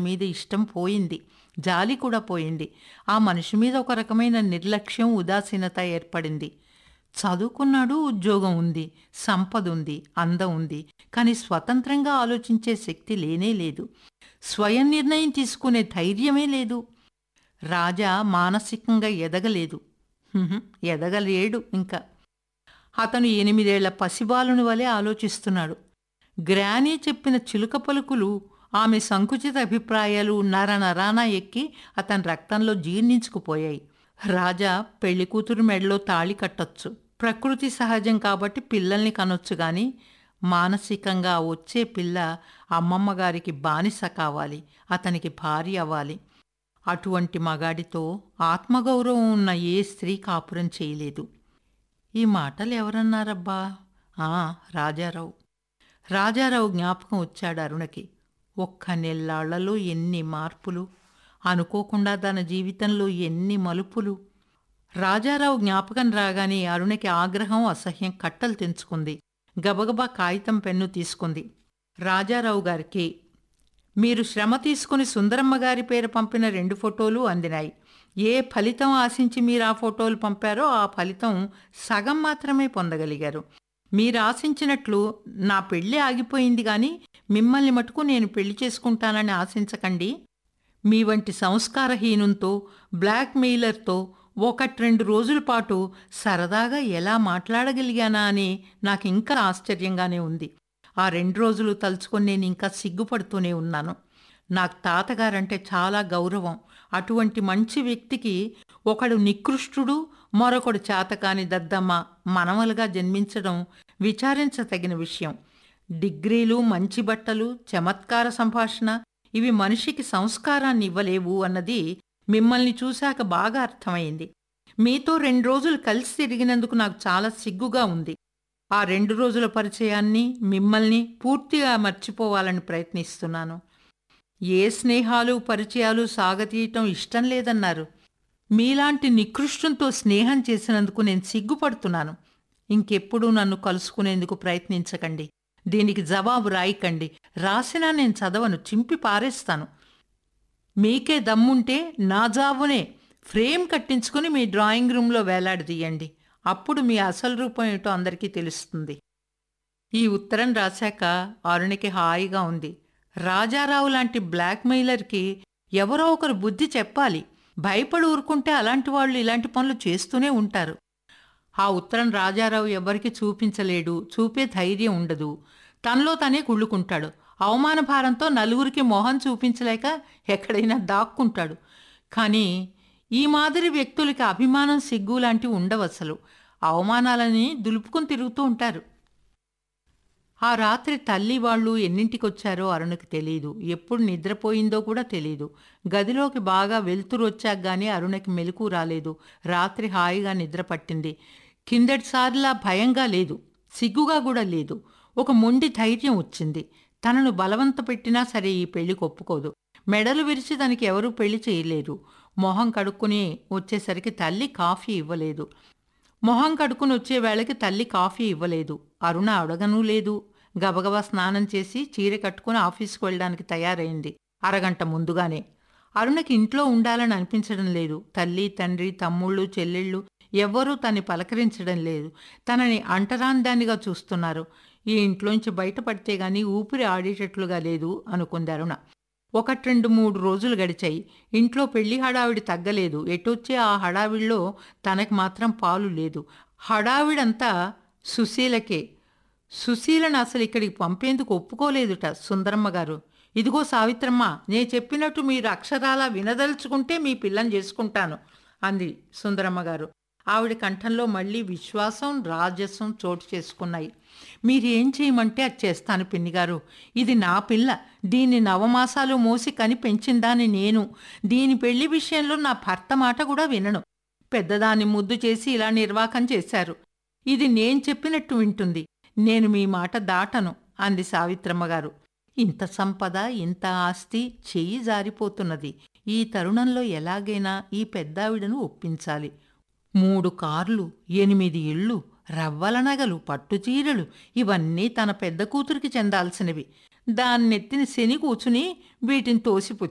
మీద ఇష్టం పోయింది జాలి కూడా పోయింది ఆ మనిషి మీద ఒక రకమైన నిర్లక్ష్యం ఉదాసీనత ఏర్పడింది చదువుకున్నాడు ఉద్యోగం ఉంది సంపద ఉంది అందం ఉంది కానీ స్వతంత్రంగా ఆలోచించే శక్తి లేనే లేదు స్వయం నిర్ణయం తీసుకునే ధైర్యమే లేదు రాజా మానసికంగా ఎదగలేదు హుహు, ఎదగలేడు ఇంకా అతను ఎనిమిదేళ్ల పసిబాలుని వలె ఆలోచిస్తున్నాడు గ్రానీ చెప్పిన చిలుక పలుకులు ఆమె సంకుచిత అభిప్రాయాలు నర నరాన ఎక్కి అతని రక్తంలో జీర్ణించుకుపోయాయి రాజా పెళ్లి కూతురు మెడలో తాళి కట్టొచ్చు ప్రకృతి సహజం కాబట్టి పిల్లల్ని కనొచ్చు గాని మానసికంగా వచ్చే పిల్ల అమ్మమ్మ గారికి బానిస కావాలి అతనికి భార్య అవ్వాలి అటువంటి మగాడితో ఆత్మగౌరవం ఉన్న ఏ స్త్రీ కాపురం చేయలేదు ఈ మాటలు ఎవరన్నారబ్బా ఆ రాజారావు రాజారావు జ్ఞాపకం వచ్చాడు అరుణకి ఒక్క నెల్లాళ్లలో ఎన్ని మార్పులు అనుకోకుండా తన జీవితంలో ఎన్ని మలుపులు రాజారావు జ్ఞాపకం రాగానే అరుణకి ఆగ్రహం అసహ్యం కట్టలు తెంచుకుంది గబగబా కాగితం పెన్ను తీసుకుంది రాజారావు గారికి మీరు శ్రమ తీసుకుని సుందరమ్మ గారి పేరు పంపిన రెండు ఫోటోలు అందినాయి ఏ ఫలితం ఆశించి మీరు ఆ ఫోటోలు పంపారో ఆ ఫలితం సగం మాత్రమే పొందగలిగారు మీరు ఆశించినట్లు నా పెళ్ళి ఆగిపోయింది కానీ మిమ్మల్ని మటుకు నేను పెళ్లి చేసుకుంటానని ఆశించకండి మీ వంటి సంస్కారహీనంతో బ్లాక్ మెయిలర్తో ఒకటి రెండు రోజుల పాటు సరదాగా ఎలా మాట్లాడగలిగానా అని నాకు ఇంకా ఆశ్చర్యంగానే ఉంది ఆ రెండు రోజులు తలుచుకొని నేను ఇంకా సిగ్గుపడుతూనే ఉన్నాను నాకు తాతగారంటే చాలా గౌరవం అటువంటి మంచి వ్యక్తికి ఒకడు నికృష్టుడు మరొకడు చేతకాని దద్దమ్మ మనవలుగా జన్మించడం విచారించతగిన విషయం డిగ్రీలు మంచి బట్టలు చమత్కార సంభాషణ ఇవి మనిషికి సంస్కారాన్ని ఇవ్వలేవు అన్నది మిమ్మల్ని చూశాక బాగా అర్థమైంది మీతో రెండు రోజులు కలిసి తిరిగినందుకు నాకు చాలా సిగ్గుగా ఉంది ఆ రెండు రోజుల పరిచయాన్ని మిమ్మల్ని పూర్తిగా మర్చిపోవాలని ప్రయత్నిస్తున్నాను ఏ స్నేహాలు పరిచయాలు సాగతీయటం ఇష్టం లేదన్నారు మీలాంటి నికృష్టంతో స్నేహం చేసినందుకు నేను సిగ్గుపడుతున్నాను ఇంకెప్పుడూ నన్ను కలుసుకునేందుకు ప్రయత్నించకండి దీనికి జవాబు రాయకండి రాసినా నేను చదవను చింపి పారేస్తాను మీకే దమ్ముంటే నా జాబునే ఫ్రేమ్ కట్టించుకుని మీ డ్రాయింగ్ రూమ్లో వేలాడదీయండి అప్పుడు మీ అసలు రూపం ఏమిటో అందరికీ తెలుస్తుంది ఈ ఉత్తరం రాశాక అరుణికి హాయిగా ఉంది రాజారావు లాంటి బ్లాక్మెయిలర్కి ఎవరో ఒకరు బుద్ధి చెప్పాలి భయపడి ఊరుకుంటే అలాంటి వాళ్ళు ఇలాంటి పనులు చేస్తూనే ఉంటారు ఆ ఉత్తరం రాజారావు ఎవరికి చూపించలేడు చూపే ధైర్యం ఉండదు తనలో తనే కుళ్ళుకుంటాడు అవమాన భారంతో నలుగురికి మొహం చూపించలేక ఎక్కడైనా దాక్కుంటాడు కానీ ఈ మాదిరి వ్యక్తులకి అభిమానం సిగ్గు లాంటివి ఉండవసలు అవమానాలని దులుపుకుని తిరుగుతూ ఉంటారు ఆ రాత్రి తల్లి వాళ్ళు ఎన్నింటికొచ్చారో అరుణకి తెలియదు ఎప్పుడు నిద్రపోయిందో కూడా తెలియదు గదిలోకి బాగా వెలుతురు వచ్చాక గానీ అరుణకి మెలకు రాలేదు రాత్రి హాయిగా నిద్ర పట్టింది కిందటిసారిలా భయంగా లేదు సిగ్గుగా కూడా లేదు ఒక మొండి ధైర్యం వచ్చింది తనను బలవంత పెట్టినా సరే ఈ పెళ్లికి ఒప్పుకోదు మెడలు విరిచి దానికి ఎవరూ పెళ్లి చేయలేరు మొహం కడుక్కుని వచ్చేసరికి తల్లి కాఫీ ఇవ్వలేదు మొహం కడుక్కుని వచ్చే వేళకి తల్లి కాఫీ ఇవ్వలేదు అరుణ అడగనూ లేదు గబగబా స్నానం చేసి చీర కట్టుకుని ఆఫీస్కి వెళ్ళడానికి తయారైంది అరగంట ముందుగానే అరుణకి ఇంట్లో ఉండాలని అనిపించడం లేదు తల్లి తండ్రి తమ్ముళ్ళు చెల్లెళ్ళు ఎవ్వరూ తన్ని పలకరించడం లేదు తనని అంటరాందానిగా చూస్తున్నారు ఈ ఇంట్లోంచి బయటపడితే గాని ఊపిరి ఆడేటట్లుగా లేదు అనుకుంది అరుణ ఒకటి రెండు మూడు రోజులు గడిచాయి ఇంట్లో పెళ్లి హడావిడి తగ్గలేదు ఎటొచ్చే ఆ హడావిడిలో తనకి మాత్రం పాలు లేదు హడావిడంతా సుశీలకే సుశీలను అసలు ఇక్కడికి పంపేందుకు ఒప్పుకోలేదుట సుందరమ్మ గారు ఇదిగో సావిత్రమ్మ నే చెప్పినట్టు మీరు అక్షరాలా వినదలుచుకుంటే మీ పిల్లని చేసుకుంటాను అంది సుందరమ్మ గారు ఆవిడ కంఠంలో మళ్ళీ విశ్వాసం రాజసం చోటు చేసుకున్నాయి మీరేం చేయమంటే అది చేస్తాను పిన్నిగారు ఇది నా పిల్ల దీన్ని నవమాసాలు మోసి కని పెంచిందాని నేను దీని పెళ్లి విషయంలో నా భర్త మాట కూడా వినను పెద్దదాన్ని ముద్దు చేసి ఇలా నిర్వాకం చేశారు ఇది నేను చెప్పినట్టు వింటుంది నేను మీ మాట దాటను అంది సావిత్రమ్మ గారు ఇంత సంపద ఇంత ఆస్తి చెయ్యి జారిపోతున్నది ఈ తరుణంలో ఎలాగైనా ఈ పెద్దావిడను ఒప్పించాలి మూడు కార్లు ఎనిమిది ఇళ్ళు రవ్వల నగలు పట్టుచీరలు ఇవన్నీ తన పెద్ద కూతురికి చెందాల్సినవి దాన్నెత్తిన శని కూచుని వీటిని తోసిపుచ్చాడు